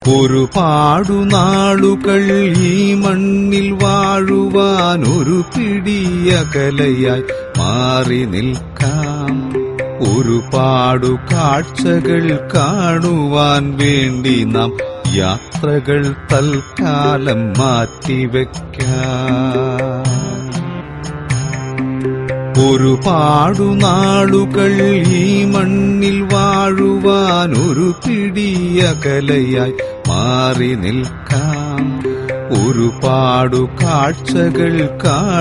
ഒരുപാടു നാളുകൾ ഈ മണ്ണിൽ വാഴുവാൻ ഒരു പിടിയകലയായി മാറി നിൽക്കാം ഒരുപാടു കാഴ്ചകൾ കാണുവാൻ വേണ്ടി നാം യാത്രകൾ തൽക്കാലം മാറ്റിവെക്കാം ഒരുപാടു നാളുകൾ ഈ മണ്ണിൽ വാഴുവാൻ ഒരു പിടിയകലയായി മാറി നിൽക്കാം ഒരുപാടു കാഴ്ചകൾ കാണുവാൻ